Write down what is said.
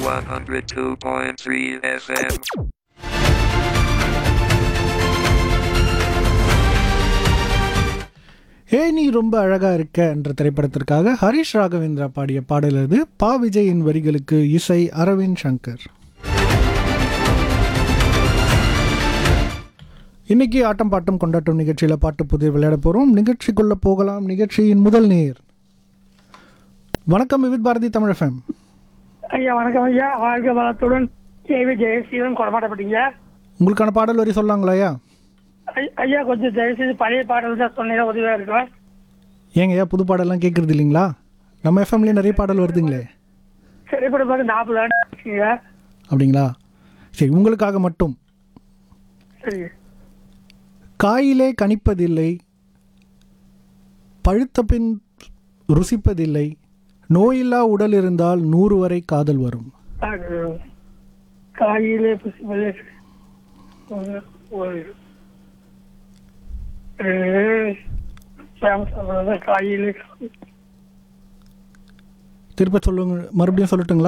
102.3 FM. ஏ நீ ரொம்ப அழகா இருக்க என்ற திரைப்படத்திற்காக ஹரிஷ் ராகவேந்திரா பாடிய பாடல் அது பா விஜயின் வரிகளுக்கு இசை அரவிந்த் சங்கர் இன்னைக்கு ஆட்டம் பாட்டம் கொண்டாட்டம் நிகழ்ச்சியில் பாட்டு புதிர் விளையாட போகிறோம் நிகழ்ச்சிக்குள்ள போகலாம் நிகழ்ச்சியின் முதல் நேர் வணக்கம் விவித் பாரதி தமிழ் எஃப்எம் ஐயா வணக்கம் ஐயா வாழ்க வளத்துடன் கேவி ஜெயசீலன் கொடமாட்டப்பட்டீங்க உங்களுக்கான பாடல் வரி சொல்லாங்களா ஐயா ஐ- ஐயா கொஞ்சம் தயவுசெய்து பழைய பாடல் தான் சொன்னீங்க உதவியா இருக்கும் ஏங்க ஐயா புது பாடல்லாம் கேட்குறது இல்லைங்களா நம்ம எஃப்எம்லேயே நிறைய பாடல் வருதுங்களே திரைப்படம் பார்த்து நாற்பது ஆண்டு ஆச்சுங்க. அப்படிங்களா சரி உங்களுக்காக மட்டும் சரி காயிலே கணிப்பதில்லை பழுத்த பின் ருசிப்பதில்லை நோயில்லா உடல் இருந்தால் நூறு வரை காதல் வரும் அது காயிலே புசிப்பது ஒரு- ஒரு ஒரு சாம் சொல்றது காயிலே திருப்ப சொல்லுங்க மறுபடியும் சொல்லட்டுங்களா